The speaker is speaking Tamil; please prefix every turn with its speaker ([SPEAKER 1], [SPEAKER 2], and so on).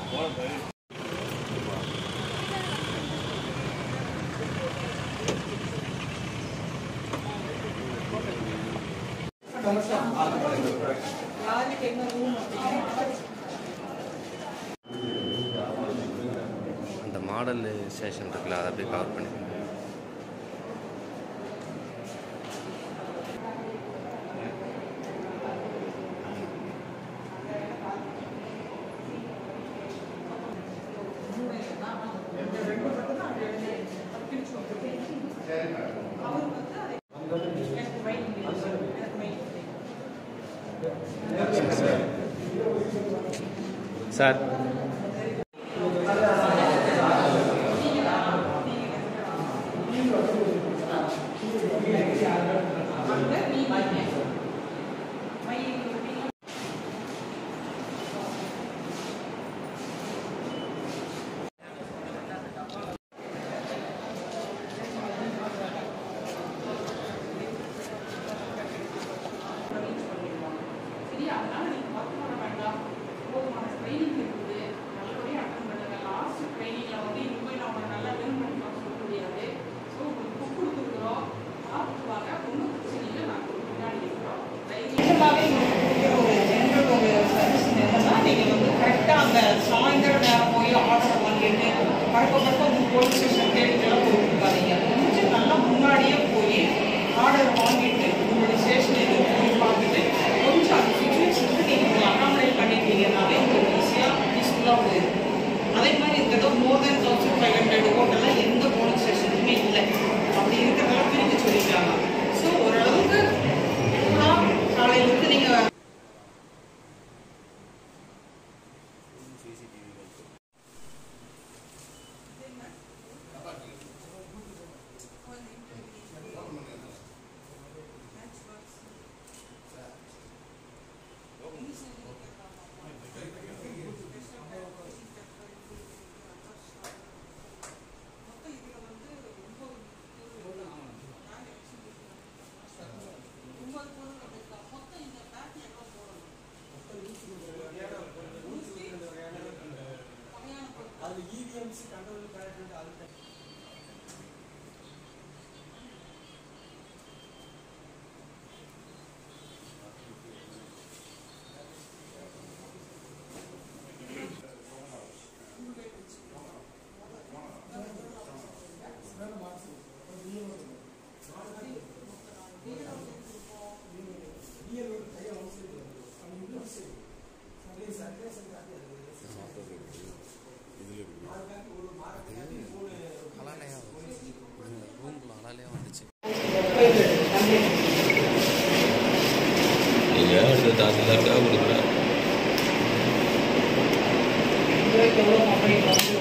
[SPEAKER 1] அந்த மாடல் ஸ்டேஷன் இருக்குல்ல அதை அப்படியே கவர் பண்ணி சார்
[SPEAKER 2] சரியா அதனால நீங்க வருத்தப்பட வேண்டாம் போதுமான ட்ரைனிங் இருக்குது நல்லபடியாக அட்டன் பண்ணுங்க லாஸ்ட் ட்ரைனிங்ல வந்து இங்க போய் நான் உங்களை நல்லா லேர்ன் பண்ணி பார்க்க சொல்ல முடியாது ஸோ உங்களுக்கு புக் கொடுத்துருக்குறோம் பார்த்துட்டு வாங்க ஒன்றும் பிரச்சனை இல்லை நாங்கள் முன்னாடி இருக்கிறோம்
[SPEAKER 3] ஜென்ரலாகவே உங்களுக்கு கொடுக்குற ஒரு ஜென்ரல் ஒரு சர்வீஸ் என்னன்னா நீங்கள் வந்து கரெக்டாக அந்த சாயந்தர நேரம் போய் ஆர்டர் வாங்கிட்டு பழக்க பழக்க உங்கள் போலீஸ் ஸ்டேஷன் தேடிக்கெல்லாம் போயிருக்காதீங்க கொஞ்சம் நல்லா முன்னாடியே போய் ஆர்டர் வாங்கிட்டு உங்களுடைய ஸ்டேஷன் எதுவும் போய் பார்த்துட்டு கொஞ்சம் அந்த சுச்சுவேஷனுக்கு நீங்கள் அகாமடேட் பண்ணிட்டீங்கன்னாலே உங்களுக்கு ஈஸியாக பீஸ்ஃபுல்லாக போயிடும் அதே மாதிரி இந்த தடவை more ten thousand five hundred ஹோட்டலில் எந்த போலீஸ் ஸ்டேஷனுக்குமே இல்லை அப்படி இருக்கிறதெல்லாம் பிரித்து சொல்லிட்டாங்க ஸோ ஓரளவுக்கு காலையிலேருந்து நீங்கள்
[SPEAKER 1] அலாலையா ரூம்குள்ள அலாலையா வந்துச்சு
[SPEAKER 4] நீங்கள் அடுத்த தாசில்தார்க்காக கொடுக்குறேன்
[SPEAKER 3] எவ்வளோ கம்பெனி